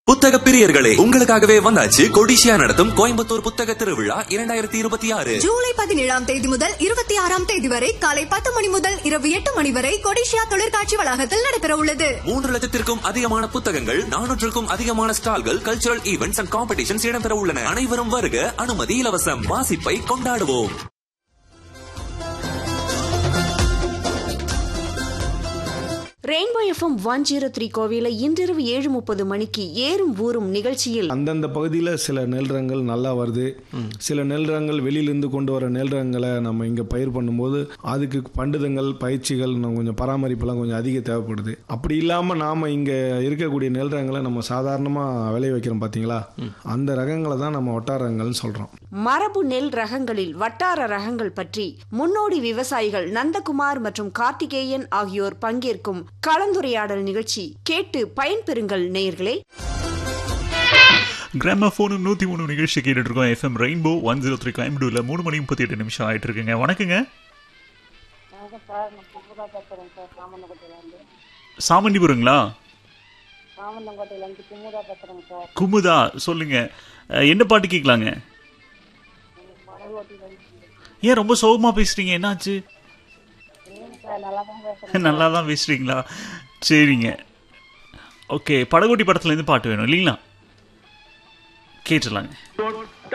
புத்தக பிரியர்களே உங்களுக்காகவே வந்தாச்சு கொடிசியா நடத்தும் கோயம்புத்தூர் புத்தக திருவிழா இரண்டாயிரத்தி இருபத்தி ஆறு ஜூலை பதினேழாம் தேதி முதல் இருபத்தி ஆறாம் தேதி வரை காலை பத்து மணி முதல் இரவு எட்டு மணி வரை கொடிஷியா தொழிற்காட்சி வளாகத்தில் நடைபெற உள்ளது மூன்று லட்சத்திற்கும் அதிகமான புத்தகங்கள் நானூற்றுக்கும் அதிகமான ஸ்டால்கள் கல்ச்சுரல் ஈவெண்ட்ஸ் அண்ட் காம்படிஷன்ஸ் இடம்பெற உள்ளன அனைவரும் வருக அனுமதி இலவசம் வாசிப்பை கொண்டாடுவோம் rainbow FM one zero three கோவில இன்றிரவு ஏழு முப்பது மணிக்கு ஏறும் ஊறும் நிகழ்ச்சியில் அந்தந்த பகுதியில் சில நெல் ரகங்கள் நல்லா வருது சில நெல் ரகங்கள் வெளியிலேருந்து கொண்டு வர நெல் ரகங்களை நம்ம இங்கே பயிர் பண்ணும்போது அதுக்கு பண்டுதங்கள் பயிற்சிகள் இன்னும் கொஞ்சம் பராமரிப்பெல்லாம் கொஞ்சம் அதிக தேவைப்படுது அப்படி இல்லாமல் நாம் இங்கே இருக்கக்கூடிய நெல் ரகங்களை நம்ம சாதாரணமாக விளைய வைக்கிறோம் பார்த்தீங்களா அந்த ரகங்களை தான் நம்ம ஒட்டார ரகங்கள்னு சொல்கிறோம் மரபு நெல் ரகங்களில் வட்டார ரகங்கள் பற்றி முன்னோடி விவசாயிகள் நந்தகுமார் மற்றும் கார்த்திகேயன் ஆகியோர் பங்கேற்கும் கலந்துரையாடல் நிகழ்ச்சி கேட்டு பயன்பெறுங்கள் நேயர்களே கிராமஃபோனும் நூற்றி மூணு நிகழ்ச்சி கேட்டுட்டு இருக்கோம் FM rainbow one zero three கோயம்புடூரில் மூணு மணி முப்பத்தி எட்டு நிமிஷம் ஆயிட்டு இருக்குங்க வணக்கங்க வணக்கம் சார் நான் புதுதா பேசுகிறேன் சார் சாமந்தங்கோட்டையிலேருந்து சாமண்டிபுரங்களா சாமந்தங்கோட்டையிலேருந்து குமுதா பேசுகிறேங்க சார் குமுதா சொல்லுங்க அஹ், என்ன பாட்டு கேட்கலாங்க ஏன் ரொம்ப சோகமா பேசுறீங்க என்னாச்சு சார் நல்லா தான் பேசுகிறேன் நல்லா தான் பேசுறீங்களா சரிங்க ஓகே படகோட்டி படத்துல இருந்து பாட்டு வேணும் இல்லைங்களா கேட்டுடலாங்க